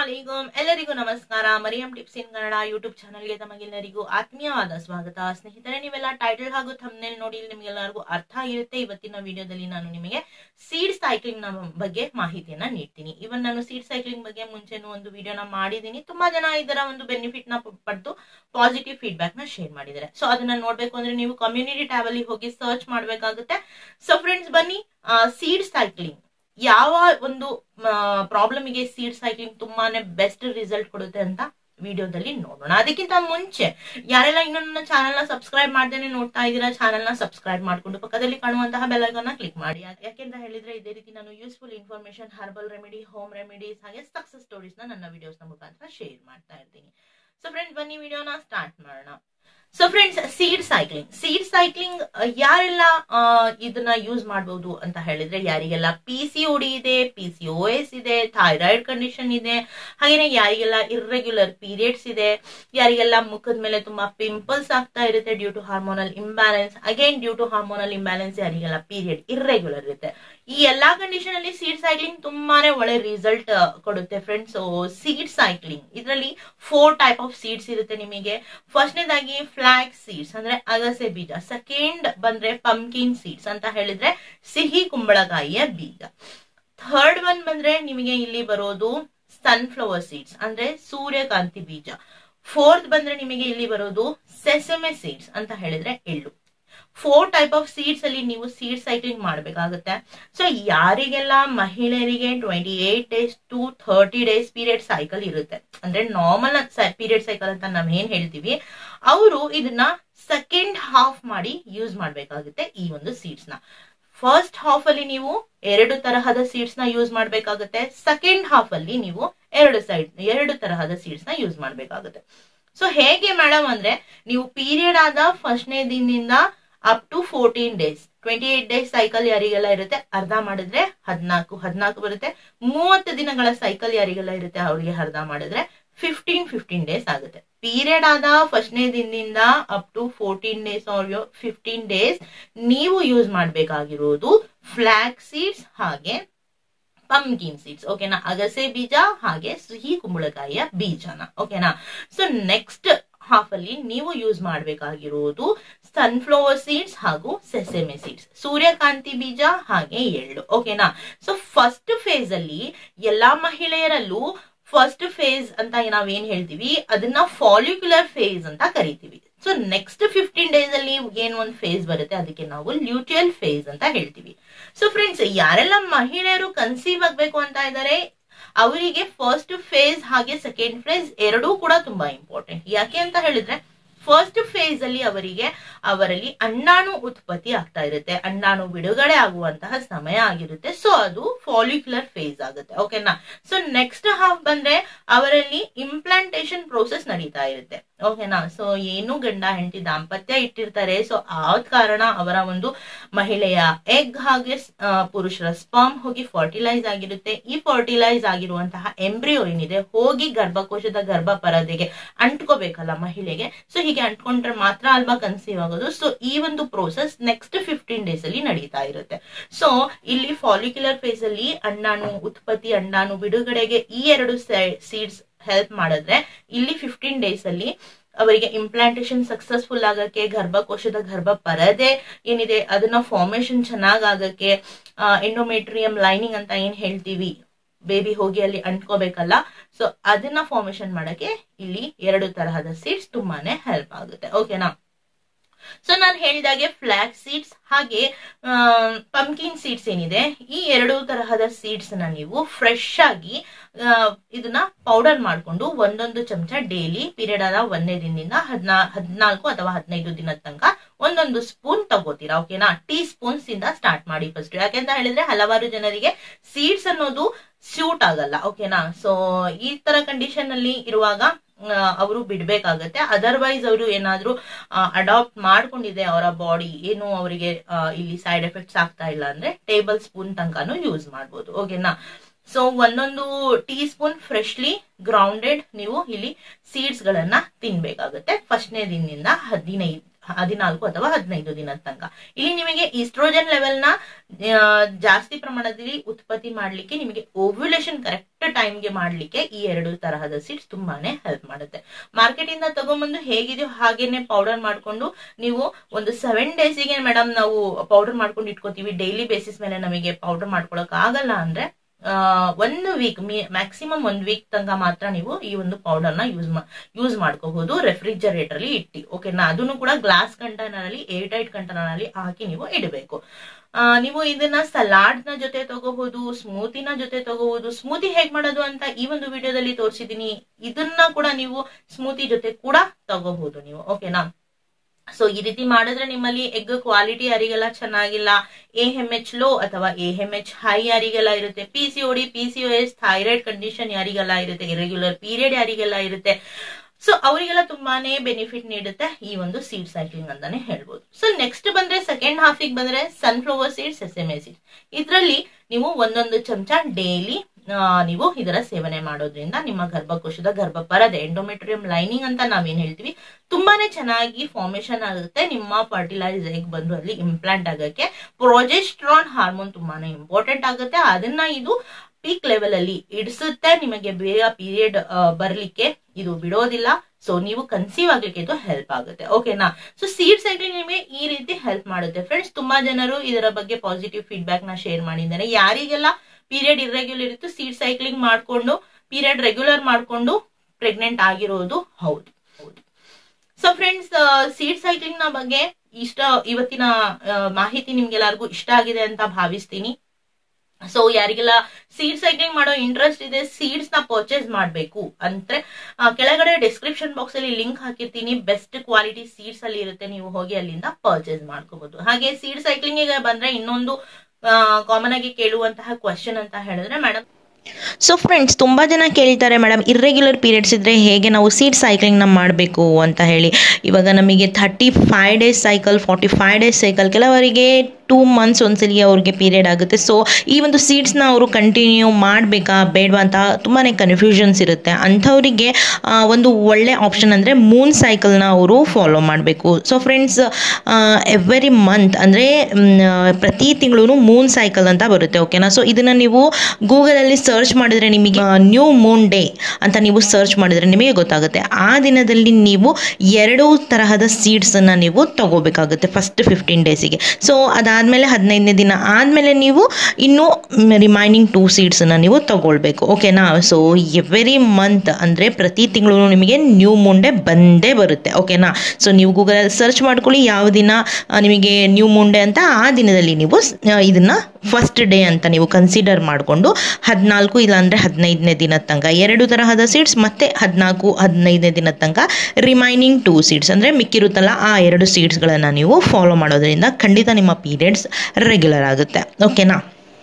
ಅಲೈಕುಂ ಎಲ್ಲರಿಗೂ ನಮಸ್ಕಾರ Mariyam tips in Kannada YouTube ಚಾನಲ್ಗೆ ತಮಗೆಲ್ಲರಿಗೂ ಆತ್ಮೀಯವಾದ ಸ್ವಾಗತ ಸ್ನೇಹಿತರೆ ನೀವೆಲ್ಲ ಟೈಟಲ್ ಹಾಗೂ ಥಂಬ್ನೇಲ್ ನೋಡಿ ನಿಮಗೆಲ್ಲರಿಗೂ ಅರ್ಥ ಆಗಿರುತ್ತೆ ಇವತ್ತಿನ ವಿಡಿಯೋದಲ್ಲಿ ನಾನು ನಿಮಗೆ ಸೀಡ್ ಸೈಕ್ಲಿಂಗ್ ನ ಬಗ್ಗೆ ಮಾಹಿತಿಯನ್ನ ನೀಡ್ತೀನಿ ಇವನ್ ನಾನು ಸೀಡ್ ಸೈಕ್ಲಿಂಗ್ ಬಗ್ಗೆ ಮುಂಚೆನೂ ಒಂದು ವಿಡಿಯೋನ ಮಾಡಿದ್ದೀನಿ ತುಂಬಾ ಜನ ಇದರ ಒಂದು ಬೆನಿಫಿಟ್ ನ ಪಡೆದು ಪಾಸಿಟಿವ್ ಫೀಡ್ಬ್ಯಾಕ್ ನ ಶೇರ್ ಮಾಡಿದ್ದಾರೆ ಸೊ ಅದನ್ನ ನೋಡ್ಬೇಕು ಅಂದ್ರೆ ನೀವು ಕಮ್ಯುನಿಟಿ ಟ್ಯಾಬ್ ಅಲ್ಲಿ ಹೋಗಿ ಸರ್ಚ್ ಮಾಡ್ಬೇಕಾಗುತ್ತೆ ಸೊ ಫ್ರೆಂಡ್ಸ್ ಬನ್ನಿ ಸೀಡ್ ಸೈಕ್ಲಿಂಗ್ ಯಾವ ಒಂದು ಪ್ರಾಬ್ಲಮ್ ಗೆ ಸೀಡ್ ಸೈಕ್ಲಿಂಗ್ ತುಂಬಾನೇ ಬೆಸ್ಟ್ ರಿಸಲ್ಟ್ ಕೊಡುತ್ತೆ ಅಂತ ವಿಡಿಯೋದಲ್ಲಿ ನೋಡೋಣ ಅದಕ್ಕಿಂತ ಮುಂಚೆ ಯಾರೆಲ್ಲ ಇನ್ನೂ ನನ್ನ ಚಾನೆಲ್ ನ ಸಬ್ಸ್ಕ್ರೈಬ್ ಮಾಡ್ದೇನೆ ನೋಡ್ತಾ ಇದ್ದೀರಾ ಚಾನೆಲ್ ನ ಸಬ್ಸ್ಕ್ರೈಬ್ ಮಾಡ್ಕೊಂಡು ಪಕ್ಕದಲ್ಲಿ ಕಾಣುವಂತಹ ಬೆಲ್ಲೈಕನ್ ಕ್ಲಿಕ್ ಮಾಡಿ ಯಾಕೆಂತ ಹೇಳಿದ್ರೆ ಇದೇ ರೀತಿ ನಾನು useful information herbal remedy home remedies ಹಾಗೆ ಸಕ್ಸಸ್ ಸ್ಟೋರೀಸ್ ನ ನನ್ನ ವಿಡಿಯೋಸ್ ನ ಮುಖಾಂತರ ಶೇರ್ ಮಾಡ್ತಾ ಇರ್ತೀನಿ ಸೊ ಫ್ರೆಂಡ್ಸ್ ಬನ್ನಿ ವಿಡಿಯೋನ ಸ್ಟಾರ್ಟ್ ಮಾಡೋಣ so friends seed cycling seed cycling ಯಾರೆಲ್ಲ ಇದನ್ನ ಯೂಸ್ ಮಾಡಬಹುದು ಅಂತ ಹೇಳಿದ್ರೆ ಯಾರಿಗೆಲ್ಲ ಪಿ ಸಿ ಡಿ ಇದೆ ಪಿ ಸಿ ಓ ಎಸ್ ಇದೆ ಥೈರಾಯ್ಡ್ ಕಂಡೀಷನ್ ಇದೆ ಹಾಗೇನೆ ಯಾರಿಗೆಲ್ಲ ಇರ್ರೆಗ್ಯುಲರ್ ಪೀರಿಯಡ್ಸ್ ಇದೆ ಯಾರಿಗೆಲ್ಲ ಮುಖದ ಮೇಲೆ ತುಂಬಾ ಪಿಂಪಲ್ಸ್ ಆಗ್ತಾ ಇರುತ್ತೆ due to hormonal imbalance again due to hormonal imbalance ಯಾರಿಗೆಲ್ಲ ಪೀರಿಯಡ್ ಇರ್ರೆಗ್ಯುಲರ್ ಇರುತ್ತೆ ಈ ಎಲ್ಲಾ ಕಂಡೀಷನ್ ಅಲ್ಲಿ ಸೀಡ್ ಸೈಕ್ಲಿಂಗ್ ತುಂಬಾನೇ ಒಳ್ಳೆ ರಿಸಲ್ಟ್ ಕೊಡುತ್ತೆ ಫ್ರೆಂಡ್ಸ್ ಸೀಡ್ ಸೈಕ್ಲಿಂಗ್ ಇದರಲ್ಲಿ ಫೋರ್ ಟೈಪ್ ಆಫ್ ಸೀಡ್ಸ್ ಇರುತ್ತೆ ನಿಮಗೆ ಫಸ್ಟ್ನೇದಾಗಿ ಫ್ಲಾಗ್ ಸೀಡ್ಸ್ ಅಂದ್ರೆ ಅಗಸೆ ಬೀಜ ಸೆಕೆಂಡ್ ಬಂದ್ರೆ ಪಂಕಿನ್ ಸೀಡ್ಸ್ ಅಂತ ಹೇಳಿದ್ರೆ ಸಿಹಿ ಕುಂಬಳಕಾಯಿಯ ಬೀಜ ಥರ್ಡ್ ಒನ್ ಬಂದ್ರೆ ನಿಮಗೆ ಇಲ್ಲಿ ಬರೋದು ಸನ್ಫ್ಲವರ್ ಸೀಡ್ಸ್ ಅಂದ್ರೆ ಸೂರ್ಯಕಾಂತಿ ಬೀಜ ಫೋರ್ತ್ ಬಂದ್ರೆ ನಿಮಗೆ ಇಲ್ಲಿ ಬರೋದು ಸೆಸಮೆ ಸೀಡ್ಸ್ ಅಂತ ಹೇಳಿದ್ರೆ ಎಳ್ಳು ಫೋರ್ ಟೈಪ್ ಆಫ್ ಸೀಡ್ಸ್ ಅಲ್ಲಿ ನೀವು ಸೀಡ್ ಸೈಕ್ಲಿಂಗ್ ಮಾಡಬೇಕಾಗುತ್ತೆ ಸೊ ಯಾರಿಗೆಲ್ಲ ಮಹಿಳೆಯರಿಗೆ twenty eight days to thirty days period cycle ಇರುತ್ತೆ ಅಂದ್ರೆ ನಾರ್ಮಲ್ ಪೀರಿಯಡ್ ಸೈಕಲ್ ಅಂತ ನಾವ್ ಏನ್ ಹೇಳ್ತೀವಿ ಅವರು ಇದನ್ನ ಸೆಕೆಂಡ್ ಹಾಫ್ ಮಾಡಿ ಯೂಸ್ ಮಾಡ್ಬೇಕಾಗುತ್ತೆ ಈ ಒಂದು ಸೀಡ್ಸ್ ನ ಫಸ್ಟ್ ಹಾಫ್ ಅಲ್ಲಿ ನೀವು ಎರಡು ತರಹದ ಸೀಡ್ಸ್ ನ ಯೂಸ್ ಮಾಡ್ಬೇಕಾಗುತ್ತೆ ಸೆಕೆಂಡ್ ಹಾಫ್ ಅಲ್ಲಿ ನೀವು ಎರಡು ಸೈಡ್ ಎರಡು ತರಹದ ಸೀಡ್ಸ್ ನ ಯೂಸ್ ಮಾಡ್ಬೇಕಾಗುತ್ತೆ ಸೊ ಹೇಗೆ ಮೇಡಮ್ ಅಂದ್ರೆ ನೀವು ಪೀರಿಯಡ್ ಆದ ಫಸ್ಟ್ನೇ ದಿನದಿಂದ up to fourteen days twenty eight days cycle ಯಾರಿಗೆಲ್ಲ ಇರುತ್ತೆ ಅರ್ಧ ಮಾಡಿದ್ರೆ ಹದಿನಾಲ್ಕು ಹದಿನಾಲ್ಕು ಬರುತ್ತೆ ಮೂವತ್ತು ದಿನಗಳ ಸೈಕಲ್ ಯಾರಿಗೆಲ್ಲ ಇರುತ್ತೆ ಅವರಿಗೆ ಅರ್ಧ ಮಾಡಿದ್ರೆ ಫಿಫ್ಟೀನ್ ಫಿಫ್ಟೀನ್ ಡೇಸ್ ಆಗುತ್ತೆ ಪೀರಿಯಡ್ ಆದ ಫಸ್ಟ್ನೇ ದಿನದಿಂದ up to fourteen days or fifteen days ನೀವು ಯೂಸ್ ಮಾಡಬೇಕಾಗಿರೋದು ಫ್ಲಾಕ್ ಸೀಡ್ಸ್ ಹಾಗೆ ಪಂಕಿನ್ ಸೀಡ್ಸ್ ಓಕೆನಾ ಅಗಸೆ ಬೀಜ ಹಾಗೆ ಸಿಹಿ ಕುಂಬಳಕಾಯಿಯ ಬೀಜನ ಓಕೆನಾ ಸೊ ನೆಕ್ಸ್ಟ್ ಹಾಫ್ ಅಲ್ಲಿ ನೀವು ಯೂಸ್ ಮಾಡಬೇಕಾಗಿರೋದು ಸನ್ಫ್ಲವರ್ ಸೀಡ್ಸ್ ಹಾಗೂ ಸೆಸೆಮೆ ಸೀಡ್ಸ್ ಸೂರ್ಯಕಾಂತಿ ಬೀಜ ಹಾಗೆ ಎಳ್ಳು ಓಕೆನಾ ಸೊ ಫಸ್ಟ್ ಫೇಸ್ ಅಲ್ಲಿ ಎಲ್ಲಾ ಮಹಿಳೆಯರಲ್ಲೂ ಫಸ್ಟ್ ಫೇಸ್ ಅಂತ ನಾವೇನ್ ಹೇಳ್ತೀವಿ ಅದನ್ನ ಫಾಲಿಕ್ಯುಲರ್ ಫೇಸ್ ಅಂತ ಕರಿತೀವಿ ಸೊ ನೆಕ್ಸ್ಟ್ ಫಿಫ್ಟೀನ್ ಡೇಸ್ ಅಲ್ಲಿ ಏನ್ ಒಂದು ಫೇಸ್ ಬರುತ್ತೆ ಅದಕ್ಕೆ ನಾವು ಲ್ಯೂಟಿಯಲ್ ಫೇಸ್ ಅಂತ ಹೇಳ್ತೀವಿ ಸೊ ಫ್ರೆಂಡ್ಸ್ ಯಾರೆಲ್ಲ ಮಹಿಳೆಯರು ಕನ್ಸೀವ್ ಆಗ್ಬೇಕು ಅಂತ ಇದ್ದಾರೆ ಅವರಿಗೆ ಫಸ್ಟ್ ಫೇಸ್ ಹಾಗೆ ಸೆಕೆಂಡ್ ಫೇಸ್ ಎರಡೂ ಕೂಡ ತುಂಬಾ ಇಂಪಾರ್ಟೆಂಟ್ ಯಾಕೆ ಅಂತ ಹೇಳಿದ್ರೆ ಫಸ್ಟ್ ಫೇಸ್ ಅಲ್ಲಿ ಅವರಿಗೆ ಅವರಲ್ಲಿ ಅಂಡಾಣು ಉತ್ಪತ್ತಿ ಆಗ್ತಾ ಇರುತ್ತೆ ಅಂಡಾಣು ಬಿಡುಗಡೆ ಆಗುವಂತಹ ಸಮಯ ಆಗಿರುತ್ತೆ ಸೊ ಅದು ಫಾಲಿಕ್ಯುಲರ್ ಫೇಸ್ ಆಗುತ್ತೆ ಓಕೆನಾ ಸೊ ನೆಕ್ಸ್ಟ್ ಹಾಫ್ ಬಂದ್ರೆ ಅವರಲ್ಲಿ ಇಂಪ್ಲಾಂಟೇಶನ್ ಪ್ರೋಸೆಸ್ ನಡೀತಾ ಇರುತ್ತೆ ಓಕೆನಾ ಸೊ ಏನು ಗಂಡ ಹೆಂಡತಿ ದಾಂಪತ್ಯ ಇಟ್ಟಿರ್ತಾರೆ ಸೊ ಆದ ಕಾರಣ ಅವರ ಒಂದು ಮಹಿಳೆಯ ಎಗ್ ಹಾಗೆ ಪುರುಷರ ಸ್ಪರ್ಮ್ ಹೋಗಿ ಫರ್ಟಿಲೈಸ್ ಆಗಿರುತ್ತೆ ಈ ಫರ್ಟಿಲೈಸ್ ಆಗಿರುವಂತಹ ಎಂಬ್ರಿಯೋ ಏನಿದೆ ಹೋಗಿ ಗರ್ಭಕೋಶದ ಗರ್ಭ ಪರದೆಗೆ ಅಂಟ್ಕೋಬೇಕಲ್ಲ ಮಹಿಳೆಗೆ ಸೊ ಹೀಗೆ ಅಂಟ್ಕೊಂಡ್ರೆ ಮಾತ್ರ ಅಲ್ವಾ ಕನ್ಸೀವ್ ಆಗೋದು ಸೊ ಈ ಒಂದು ಪ್ರೋಸೆಸ್ ನೆಕ್ಸ್ಟ್ ಫಿಫ್ಟೀನ್ ಡೇಸ್ ಅಲ್ಲಿ ನಡೀತಾ ಇರುತ್ತೆ ಸೊ ಇಲ್ಲಿ ಫಾಲಿಕ್ಯುಲರ್ ಫೇಸ್ ಅಲ್ಲಿ ಅಂಡಾಣು ಉತ್ಪತ್ತಿ ಅಂಡಾಣು ಬಿಡುಗಡೆಗೆ ಈ ಎರಡು ಸೀಡ್ಸ್ ಹೆಲ್ಪ್ ಮಾಡಿದ್ರೆ ಇಲ್ಲಿ ಫಿಫ್ಟೀನ್ ಡೇಸ್ ಅಲ್ಲಿ ಅವರಿಗೆ ಇಂಪ್ಲಾಂಟೇಶನ್ ಸಕ್ಸಸ್ಫುಲ್ ಆಗಕ್ಕೆ ಗರ್ಭಕೋಶದ ಗರ್ಭ ಪರದೆ ಏನಿದೆ ಅದನ್ನ ಫಾರ್ಮೇಶನ್ ಚೆನ್ನಾಗ್ ಆಗಕ್ಕೆ ಎಂಡೋಮೆಟ್ರಿಯಂ ಲೈನಿಂಗ್ ಅಂತ ಏನ್ ಹೇಳ್ತೀವಿ ಬೇಬಿ ಹೋಗಿ ಅಲ್ಲಿ ಅಂಟ್ಕೋಬೇಕಲ್ಲ ಸೊ ಅದನ್ನ ಫಾರ್ಮೇಶನ್ ಮಾಡಕ್ಕೆ ಇಲ್ಲಿ ಎರಡು ತರಹದ ಸೀಡ್ಸ್ ತುಂಬಾನೇ ಹೆಲ್ಪ್ ಆಗುತ್ತೆ ಓಕೆನಾ ಸೊ ನಾನು ಹೇಳಿದಾಗೆ ಫ್ಲಾಕ್ ಸೀಡ್ಸ್ ಹಾಗೆ ಪಂಕಿನ್ ಸೀಡ್ಸ್ ಏನಿದೆ ಈ ಎರಡು ತರಹದ ಸೀಡ್ಸ್ ನ ನೀವು ಫ್ರೆಶ್ ಆಗಿ ಇದನ್ನ ಪೌಡರ್ ಮಾಡ್ಕೊಂಡು ಒಂದೊಂದು ಚಮಚ ಡೈಲಿ ಪೀರಿಯಡ್ ಆದ ಒಂದನೇ ದಿನದಿಂದ ಹದಿನಾ ಹದಿನಾಲ್ಕು ಅಥವಾ ಹದಿನೈದು ದಿನದ ತನಕ ಒಂದೊಂದು ಸ್ಪೂನ್ ತಗೋತೀರಾ ಓಕೆನಾ ಟೀ ಸ್ಪೂನ್ಸ್ ಇಂದ ಸ್ಟಾರ್ಟ್ ಮಾಡಿ ಫಸ್ಟ್ ಯಾಕೆಂತ ಹೇಳಿದ್ರೆ ಹಲವಾರು ಜನರಿಗೆ ಸೀಡ್ಸ್ ಅನ್ನೋದು ಸ್ಯೂಟ್ ಆಗಲ್ಲ ಓಕೆನಾ ಸೊ ಈ ತರ ಕಂಡೀಷನ್ ಅಲ್ಲಿ ಇರುವಾಗ ಅವರು ಬಿಡ್ಬೇಕಾಗತ್ತೆ ಅದರ್ವೈಸ್ ಅವರು ಏನಾದ್ರೂ ಅಡಾಪ್ಟ್ ಮಾಡ್ಕೊಂಡಿದೆ ಅವರ ಬಾಡಿ ಏನು ಅವರಿಗೆ ಇಲ್ಲಿ ಸೈಡ್ ಎಫೆಕ್ಟ್ಸ್ ಆಗ್ತಾ ಇಲ್ಲ ಅಂದ್ರೆ ಟೇಬಲ್ ಸ್ಪೂನ್ ತನಕನೂ ಯೂಸ್ ಮಾಡ್ಬೋದು ಓಕೆನಾ ಸೊ ಒಂದೊಂದು ಟೀ ಸ್ಪೂನ್ ಫ್ರೆಶ್ಲಿ ಗ್ರೌಂಡೆಡ್ ನೀವು ಇಲ್ಲಿ ಸೀಡ್ಸ್ ಗಳನ್ನ ತಿನ್ಬೇಕಾಗುತ್ತೆ ಫಸ್ಟ್ನೇ ದಿನದಿಂದ ಹದಿನೈದು ಹದಿನಾಲ್ಕು ಅಥವಾ ಹದಿನೈದು ದಿನದ ತನಕ ಇಲ್ಲಿ ನಿಮಗೆ ಈಸ್ಟ್ರೋಜನ್ ಲೆವೆಲ್ ನ ಆ, ಜಾಸ್ತಿ ಪ್ರಮಾಣದಲ್ಲಿ ಉತ್ಪತ್ತಿ ಮಾಡ್ಲಿಕ್ಕೆ ನಿಮಗೆ ಓವ್ಯುಲೇಷನ್ ಕರೆಕ್ಟ್ ಟೈಮ್ಗೆ ಮಾಡ್ಲಿಕ್ಕೆ ಈ ಎರಡು ತರಹದ ಸೀಡ್ಸ್ ತುಂಬಾನೇ ಹೆಲ್ಪ್ ಮಾಡುತ್ತೆ ಮಾರ್ಕೆಟ್ ಇಂದ ತಗೊಂಬಂದು ಹೇಗಿದೆಯೋ ಹಾಗೇನೆ ಪೌಡರ್ ಮಾಡ್ಕೊಂಡು ನೀವು ಒಂದು ಸೆವೆನ್ ಡೇಸಿಗೆ ಮೇಡಮ್ ನಾವು ಪೌಡರ್ ಮಾಡ್ಕೊಂಡು ಇಟ್ಕೋತೀವಿ ಡೈಲಿ ಬೇಸಿಸ್ ಮೇಲೆ ನಮಗೆ ಪೌಡರ್ ಮಾಡ್ಕೊಳಕ್ ಆಗಲ್ಲ ಅಂದ್ರೆ ಆ, ಒಂದು ವೀಕ್ ಮ್ಯಾಕ್ಸಿಮಮ್ ಒಂದ್ ವೀಕ್ ತನಕ ಮಾತ್ರ ನೀವು ಈ ಒಂದು ಪೌಡರ್ ನ ಯೂಸ್ ಯೂಸ್ ಮಾಡ್ಕೋಬಹುದು ರೆಫ್ರಿಜರೇಟರ್ ಅಲ್ಲಿ ಇಟ್ಟಿ ಓಕೆನಾ ಅದನ್ನು ಕೂಡ ಗ್ಲಾಸ್ ಕಂಟೈನರ್ ಅಲ್ಲಿ ಏರ್ ಟೈಟ್ ಕಂಟೈನರ್ ಅಲ್ಲಿ ಹಾಕಿ ನೀವು ಇಡಬೇಕು ಆ, ನೀವು ಇದನ್ನ ಸಲಾಡ್ ನ ಜೊತೆ ತಗೋಬಹುದು ಸ್ಮೂತಿನ ಜೊತೆ ತಗೋಬಹುದು ಸ್ಮೂತಿ ಹೇಗ್ ಮಾಡೋದು ಅಂತ ಈ ಒಂದು ವಿಡಿಯೋದಲ್ಲಿ ತೋರಿಸಿದೀನಿ ಇದನ್ನ ಕೂಡ ನೀವು ಸ್ಮೂತಿ ಜೊತೆ ಕೂಡ ತಗೋಬಹುದು ನೀವು ಓಕೆನಾ ಸೊ ಈ ರೀತಿ ಮಾಡಿದ್ರೆ ನಿಮ್ಮಲ್ಲಿ ಎಗ್ ಕ್ವಾಲಿಟಿ ಯಾರಿಗೆಲ್ಲ ಚೆನ್ನಾಗಿಲ್ಲ ಎ ಎಂ ಎಚ್ ಲೋ ಅಥವಾ ಎ ಎಂ ಎಚ್ ಹೈ ಯಾರಿಗೆಲ್ಲ ಇರುತ್ತೆ P C O D P C O S thyroid condition ಯಾರಿಗೆಲ್ಲ ಇರುತ್ತೆ ಇರೆಗ್ಯುಲರ್ ಪೀರಿಯಡ್ ಯಾರಿಗೆಲ್ಲ ಇರುತ್ತೆ ಸೊ ಅವರಿಗೆಲ್ಲ ತುಂಬಾನೇ ಬೆನಿಫಿಟ್ ನೀಡುತ್ತೆ ಈ ಒಂದು ಸೀಡ್ ಸೈಕ್ಲಿಂಗ್ ಅಂತಾನೆ ಹೇಳ್ಬೋದು ಸೊ ನೆಕ್ಸ್ಟ್ ಬಂದ್ರೆ ಸೆಕೆಂಡ್ ಹಾಫಿಗೆ ಬಂದ್ರೆ sunflower seeds sesame seeds ಇದರಲ್ಲಿ ನೀವು ಒಂದೊಂದು ಚಮಚ ಡೈಲಿ ನೀವು ಇದರ ಸೇವನೆ ಮಾಡೋದ್ರಿಂದ ನಿಮ್ಮ ಗರ್ಭಕೋಶದ ಗರ್ಭಪರದ ಎಂಡೋಮೆಟ್ರಿಯಂ ಲೈನಿಂಗ್ ಅಂತ ನಾವೇನ್ ಹೇಳ್ತೀವಿ ತುಂಬಾನೇ ಚೆನ್ನಾಗಿ ಫಾರ್ಮೇಶನ್ ಆಗುತ್ತೆ ನಿಮ್ಮ ಫರ್ಟಿಲೈಸ್ ಎಗ್ ಬಂದು ಅಲ್ಲಿ ಇಂಪ್ಲಾಂಟ್ ಆಗಕ್ಕೆ ಪ್ರೊಜೆಸ್ಟ್ರಾನ್ ಹಾರ್ಮೋನ್ ತುಂಬಾನೇ ಇಂಪಾರ್ಟೆಂಟ್ ಆಗುತ್ತೆ ಅದನ್ನ ಇದು ಪೀಕ್ ಲೆವೆಲ್ ಅಲ್ಲಿ ಇಡಿಸುತ್ತೆ ನಿಮಗೆ ಬೇಗ ಪೀರಿಯಡ್ ಬರ್ಲಿಕ್ಕೆ ಇದು ಬಿಡೋದಿಲ್ಲ ಸೊ ನೀವು ಕನ್ಸೀವ್ ಆಗ್ಲಿಕ್ಕೆ ಇದು ಹೆಲ್ಪ್ ಆಗುತ್ತೆ ಓಕೆನಾ ಸೊ ಸೀಡ್ ಸೈಕ್ಲಿಂಗ್ ನಿಮಗೆ ಈ ರೀತಿ ಹೆಲ್ಪ್ ಮಾಡುತ್ತೆ ಫ್ರೆಂಡ್ಸ್ ತುಂಬಾ ಜನರು ಇದರ ಬಗ್ಗೆ ಪಾಸಿಟಿವ್ ಫೀಡ್ಬ್ಯಾಕ್ ನ ಶೇರ್ ಮಾಡಿದ್ದಾರೆ ಯಾರಿಗೆಲ್ಲ ಪೀರಿಯಡ್ ಇರ್ರೆಗ್ಯುಲರ್ ಇತ್ತು ಸೀಡ್ ಸೈಕ್ಲಿಂಗ್ ಮಾಡ್ಕೊಂಡು ಪೀರಿಯಡ್ ರೆಗ್ಯುಲರ್ ಮಾಡ್ಕೊಂಡು ಪ್ರೆಗ್ನೆಂಟ್ ಆಗಿರೋದು ಹೌದು ಹೌದು ಸೊ ಫ್ರೆಂಡ್ಸ್ ಸೀಡ್ ಸೈಕ್ಲಿಂಗ್ ನ ಬಗ್ಗೆ ಇಷ್ಟ ಇವತ್ತಿನ ಆ, ಮಾಹಿತಿ ನಿಮ್ಗೆಲ್ಲರಿಗೂ ಇಷ್ಟ ಆಗಿದೆ ಅಂತ ಭಾವಿಸ್ತೀನಿ ಸೊ ಯಾರಿಗೆಲ್ಲ ಸೀಡ್ ಸೈಕ್ಲಿಂಗ್ ಮಾಡೋ ಇಂಟ್ರೆಸ್ಟ್ ಇದೆ ಸೀಡ್ಸ್ ನ ಪರ್ಚೇಸ್ ಮಾಡಬೇಕು ಅಂದ್ರೆ ಆ, ಕೆಳಗಡೆ ಡಿಸ್ಕ್ರಿಪ್ಷನ್ ಬಾಕ್ಸ್ ಅಲ್ಲಿ ಲಿಂಕ್ ಹಾಕಿರ್ತೀನಿ ಬೆಸ್ಟ್ ಕ್ವಾಲಿಟಿ ಸೀಡ್ಸ್ ಅಲ್ಲಿ ಇರುತ್ತೆ ನೀವು ಹೋಗಿ ಅಲ್ಲಿಂದ ಪರ್ಚೇಸ್ ಮಾಡ್ಕೋಬಹುದು ಹಾಗೆ ಸೀಡ್ ಸೈಕ್ಲಿಂಗ್ ಗೆ ಬಂದ್ರೆ ಇನ್ನೊಂದು ಕಾಮನ್ ಆಗಿ ಕೇಳುವಂತಹ ಕ್ವಶನ್ ಅಂತ ಹೇಳಿದ್ರೆ ಮೇಡಮ್ ಸೊ ಫ್ರೆಂಡ್ಸ್ ತುಂಬ ಜನ ಕೇಳ್ತಾರೆ ಮೇಡಮ್ ಇರ್ರೆಗ್ಯುಲರ್ ಪೀರಿಯಡ್ಸ್ ಇದ್ದರೆ ಹೇಗೆ ನಾವು ಸೀಡ್ ಸೈಕ್ಲಿಂಗ್ನ ಮಾಡಬೇಕು ಅಂತ ಹೇಳಿ ಇವಾಗ ನಮಗೆ thirty five days cycle forty five days cycle ಕೆಲವರಿಗೆ ಟೂ ಮಂತ್ಸ್ ಒಂದ್ಸಲಿ ಅವ್ರಿಗೆ ಪೀರಿಯಡ್ ಆಗುತ್ತೆ ಸೊ ಈ ಒಂದು ಸೀಡ್ಸ್ನ ಅವರು ಕಂಟಿನ್ಯೂ ಮಾಡಬೇಕಾ ಬೇಡವಾ ಅಂತ ತುಂಬಾ ಕನ್ಫ್ಯೂಷನ್ಸ್ ಇರುತ್ತೆ ಅಂಥವರಿಗೆ ಆ, ಒಂದು ಒಳ್ಳೆ ಆಪ್ಷನ್ ಅಂದರೆ ಮೂನ್ ಸೈಕಲ್ನ ಅವರು ಫಾಲೋ ಮಾಡಬೇಕು ಸೊ ಫ್ರೆಂಡ್ಸ್ ಎವ್ರಿ ಮಂತ್ ಅಂದರೆ ಪ್ರತಿ ತಿಂಗಳು ಮೂನ್ ಸೈಕಲ್ ಅಂತ ಬರುತ್ತೆ ಓಕೆನಾ ಸೊ ಇದನ್ನು ನೀವು ಗೂಗಲಲ್ಲಿ ಸರ್ಚ್ ಮಾಡಿದ್ರೆ ನಿಮಗೆ ನ್ಯೂ ಮೂನ್ ಡೇ ಅಂತ ನೀವು ಸರ್ಚ್ ಮಾಡಿದ್ರೆ ನಿಮಗೆ ಗೊತ್ತಾಗುತ್ತೆ ಆ ದಿನದಲ್ಲಿ ನೀವು ಎರಡು ತರಹದ ಸೀಡ್ಸನ್ನು ನೀವು ತಗೋಬೇಕಾಗುತ್ತೆ ಫಸ್ಟ್ ಫಿಫ್ಟೀನ್ ಡೇಸಿಗೆ ಸೊ ಅದಾದಮೇಲೆ ಹದಿನೈದನೇ ದಿನ ಆದಮೇಲೆ ನೀವು ಇನ್ನೂ ರಿಮೈನಿಂಗ್ ಟೂ ಸೀಡ್ಸನ್ನು ನೀವು ತಗೊಳ್ಬೇಕು ಓಕೆನಾ ಸೊ ಎವ್ರಿ ಮಂತ್ ಅಂದರೆ ಪ್ರತಿ ತಿಂಗಳು ನಿಮಗೆ ನ್ಯೂ ಮೂನ್ ಡೇ ಬಂದೇ ಬರುತ್ತೆ ಓಕೆನಾ ಸೊ ನೀವು ಗೂಗಲಲ್ಲಿ ಸರ್ಚ್ ಮಾಡ್ಕೊಳ್ಳಿ ಯಾವ ದಿನ ಆ, ನಿಮಗೆ ನ್ಯೂ ಮೂನ್ ಡೇ ಅಂತ ಆ ದಿನದಲ್ಲಿ ನೀವು ಸ್- ಆ, ಇದನ್ನ ಫಸ್ಟ್ ಡೇ ಅಂತ ನೀವು ಕನ್ಸಿಡರ್ ಮಾಡಿಕೊಂಡು ಹದಿನಾಲ್ಕು ಇಲ್ಲಾಂದರೆ ಹದಿನೈದನೇ ದಿನದ ತನಕ ಎರಡು ತರಹದ ಸೀಡ್ಸ್ ಮತ್ತು ಹದಿನಾಲ್ಕು ಹದಿನೈದನೇ ದಿನದ ತನಕ ರಿಮೈನಿಂಗ್ ಟೂ ಸೀಡ್ಸ್ ಅಂದರೆ ಮಿಕ್ಕಿರುತ್ತಲ್ಲ ಆ ಎರಡು ಸೀಡ್ಸ್ಗಳನ್ನು ನೀವು ಫಾಲೋ ಮಾಡೋದ್ರಿಂದ ಖಂಡಿತ ನಿಮ್ಮ ಪೀರಿಯಡ್ಸ್ ರೆಗ್ಯುಲರ್ ಆಗುತ್ತೆ ಓಕೆನಾ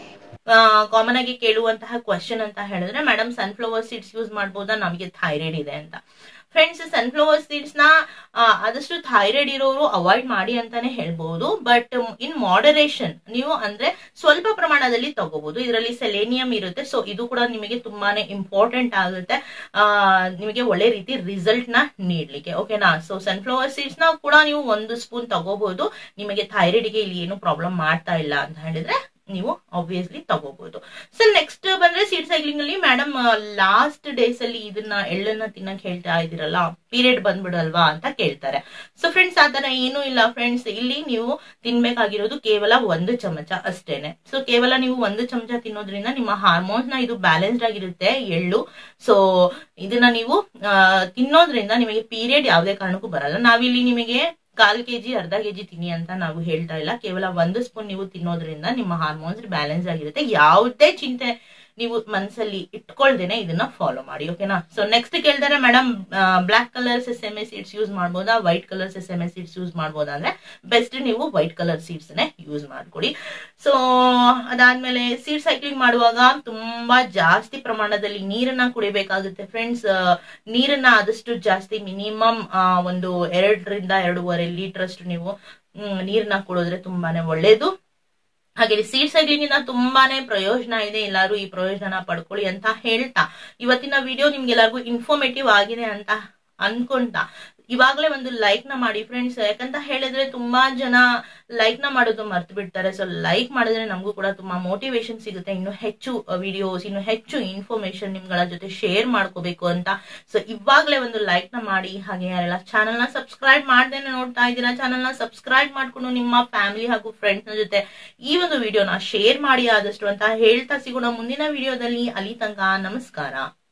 ಕಾಮನ್ ಆಗಿ ಕೇಳುವಂತಹ ಕ್ವಶನ್ ಅಂತ ಹೇಳಿದ್ರೆ ಮೇಡಮ್ ಸನ್ಫ್ಲವರ್ ಸೀಡ್ಸ್ ಯೂಸ್ ಮಾಡ್ಬೋದಾ ನಮಗೆ ಥೈರಾಯ್ಡ್ ಇದೆ ಅಂತ ಫ್ರೆಂಡ್ಸ್ ಸನ್ಫ್ಲವರ್ ಸೀಡ್ಸ್ ನ ಆ, ಆದಷ್ಟು ಥೈರಾಯ್ಡ್ ಇರೋರು ಅವಾಯ್ಡ್ ಮಾಡಿ ಅಂತಾನೆ ಹೇಳ್ಬಹುದು ಬಟ್ ಇನ್ ಮಾಡರೇಷನ್ ನೀವು ಅಂದ್ರೆ ಸ್ವಲ್ಪ ಪ್ರಮಾಣದಲ್ಲಿ ತಗೋಬಹುದು ಇದರಲ್ಲಿ ಸೆಲೇನಿಯಂ ಇರುತ್ತೆ ಸೊ ಇದು ಕೂಡ ನಿಮಗೆ ತುಂಬಾನೇ ಇಂಪಾರ್ಟೆಂಟ್ ಆಗುತ್ತೆ ಆ ನಿಮಗೆ ಒಳ್ಳೆ ರೀತಿ ರಿಸಲ್ಟ್ ನ ನೀಡ್ಲಿಕ್ಕೆ ಓಕೆನಾ ಸೊ ಸನ್ಫ್ಲವರ್ ಸೀಡ್ಸ್ ನ ಕೂಡ ನೀವು ಒಂದು ಸ್ಪೂನ್ ತಗೋಬಹುದು ನಿಮಗೆ ಥೈರಾಯ್ಡ್ ಗೆ ಇಲ್ಲಿ ಏನು ಪ್ರಾಬ್ಲಮ್ ಮಾಡ್ತಾ ಇಲ್ಲ ಅಂತ ಹೇಳಿದ್ರೆ ನೀವು ಆಬ್ವಿಯಸ್ಲಿ ತಗೋಬಹುದು ಸೊ ನೆಕ್ಸ್ಟ್ ಬಂದ್ರೆ ಸೀಡ್ ಸೈಕ್ಲಿಂಗ್ ಅಲ್ಲಿ ಮೇಡಮ್ ಲಾಸ್ಟ್ ಡೇಸ್ ಅಲ್ಲಿ ಇದನ್ನ ಎಳ್ಳನ್ನ ತಿನ್ನಕ್ ಹೇಳ್ತಾ ಇದೀರಲ್ಲ ಪೀರಿಯಡ್ ಬಂದ್ಬಿಡಲ್ವಾ ಅಂತ ಕೇಳ್ತಾರೆ ಸೊ ಫ್ರೆಂಡ್ಸ್ ಆತರ ಏನೂ ಇಲ್ಲ ಫ್ರೆಂಡ್ಸ್ ಇಲ್ಲಿ ನೀವು ತಿನ್ಬೇಕಾಗಿರೋದು ಕೇವಲ ಒಂದು ಚಮಚ ಅಷ್ಟೇನೆ ಸೊ ಕೇವಲ ನೀವು ಒಂದು ಚಮಚ ತಿನ್ನೋದ್ರಿಂದ ನಿಮ್ಮ ಹಾರ್ಮೋನ್ಸ್ ನ ಇದು ಬ್ಯಾಲೆನ್ಸ್ಡ್ ಆಗಿರುತ್ತೆ ಎಳ್ಳು ಸೊ ಇದನ್ನ ನೀವು ಆ, ತಿನ್ನೋದ್ರಿಂದ ನಿಮಗೆ ಪೀರಿಯಡ್ ಯಾವುದೇ ಕಾರಣಕ್ಕೂ ಬರಲ್ಲ ನಾವಿಲ್ಲಿ ನಿಮಗೆ ಕಾಲ್ ಕೆಜಿ ಅರ್ಧ ಕೆಜಿ ತಿನ್ನಿ ಅಂತ ನಾವು ಹೇಳ್ತಾ ಇಲ್ಲ ಕೇವಲ ಒಂದು ಸ್ಪೂನ್ ನೀವು ತಿನ್ನೋದ್ರಿಂದ ನಿಮ್ಮ ಹಾರ್ಮೋನ್ಸ್ ಬ್ಯಾಲೆನ್ಸ್ ಆಗಿರುತ್ತೆ ಯಾವುದೇ ಚಿಂತೆ ನೀವು ಮನಸ್ಸಲ್ಲಿ ಇಟ್ಕೊಳ್ದೇನೆ ಇದನ್ನ ಫಾಲೋ ಮಾಡಿ ಓಕೆನಾ ಸೊ ನೆಕ್ಸ್ಟ್ ಕೇಳ್ತಾರೆ madam black colours sesame seeds use ಮಾಡ್ಬೋದಾ white colours sesame seeds use ಮಾಡ್ಬೋದಾ ಅಂದ್ರೆ ಬೆಸ್ಟ್ ನೀವು ವೈಟ್ ಕಲರ್ ಸೀಡ್ಸ್ ನೇ ಯೂಸ್ ಮಾಡ್ಕೊಡಿ ಸೊ ಅದಾದ್ಮೇಲೆ ಸೀಡ್ ಸೈಕ್ಲಿಂಗ್ ಮಾಡುವಾಗ ತುಂಬಾ ಜಾಸ್ತಿ ಪ್ರಮಾಣದಲ್ಲಿ ನೀರನ್ನ ಕುಡಿಬೇಕಾಗುತ್ತೆ ಫ್ರೆಂಡ್ಸ್ ನೀರನ್ನ ಆದಷ್ಟು ಜಾಸ್ತಿ ಮಿನಿಮಮ್ ಒಂದು ಎರಡರಿಂದ ಎರಡೂವರೆ ಲೀಟರ್ ಅಷ್ಟು ನೀವು ಮ್, ನೀರನ್ನ ಕುಡಿದ್ರೆ ತುಂಬಾನೇ ಒಳ್ಳೇದು ಹಾಗೆ ಸೀಡ್ ಸೈಕ್ಲಿಂಗ್ ಇಂದ ತುಂಬಾನೇ ಪ್ರಯೋಜನ ಇದೆ ಎಲ್ಲರೂ ಈ ಪ್ರಯೋಜನ ಪಡ್ಕೊಳ್ಳಿ ಅಂತ ಹೇಳ್ತಾ ಇವತ್ತಿನ ವಿಡಿಯೋ ನಿಮ್ಗೆಲ್ಲರಿಗೂ ಇನ್ಫಾರ್ಮೇಟಿವ್ ಆಗಿದೆ ಅಂತ ಅನ್ಕೊಂತ ಇವಾಗಲೇ ಒಂದು ಲೈಕ್ ನ ಮಾಡಿ ಫ್ರೆಂಡ್ಸ್ ಯಾಕಂತ ಹೇಳಿದ್ರೆ ತುಂಬಾ ಜನ ಲೈಕ್ ನ ಮಾಡೋದು ಮರ್ತು ಬಿಡ್ತಾರೆ ಸೊ ಲೈಕ್ ಮಾಡಿದ್ರೆ ನಮಗೂ ಕೂಡ ತುಂಬಾ ಮೋಟಿವೇಶನ್ ಸಿಗುತ್ತೆ ಇನ್ನು ಹೆಚ್ಚು ವಿಡಿಯೋಸ್ ಇನ್ನು ಹೆಚ್ಚು ಇನ್ಫಾರ್ಮೇಶನ್ ನಿಮ್ಗಳ ಜೊತೆ ಶೇರ್ ಮಾಡ್ಕೋಬೇಕು ಅಂತ ಸೊ ಇವಾಗಲೇ ಒಂದು ಲೈಕ್ ನ ಮಾಡಿ ಹಾಗೆ ಯಾರೆಲ್ಲ ಚಾನಲ್ ನ ಸಬ್ಸ್ಕ್ರೈಬ್ ಮಾಡ್ದೇನೆ ನೋಡ್ತಾ ಇದ್ದೀರಾ ಚಾನಲ್ ನ ಸಬ್ಸ್ಕ್ರೈಬ್ ಮಾಡ್ಕೊಂಡು ನಿಮ್ಮ ಫ್ಯಾಮಿಲಿ ಹಾಗೂ ಫ್ರೆಂಡ್ಸ್ ನ ಜೊತೆ ಈ ಒಂದು ವಿಡಿಯೋನ ಶೇರ್ ಮಾಡಿ ಆದಷ್ಟು ಅಂತ ಹೇಳ್ತಾ ಸಿಗೋಣ ಮುಂದಿನ ವಿಡಿಯೋದಲ್ಲಿ ಅಲ್ಲಿ ತನಕ ನಮಸ್ಕಾರ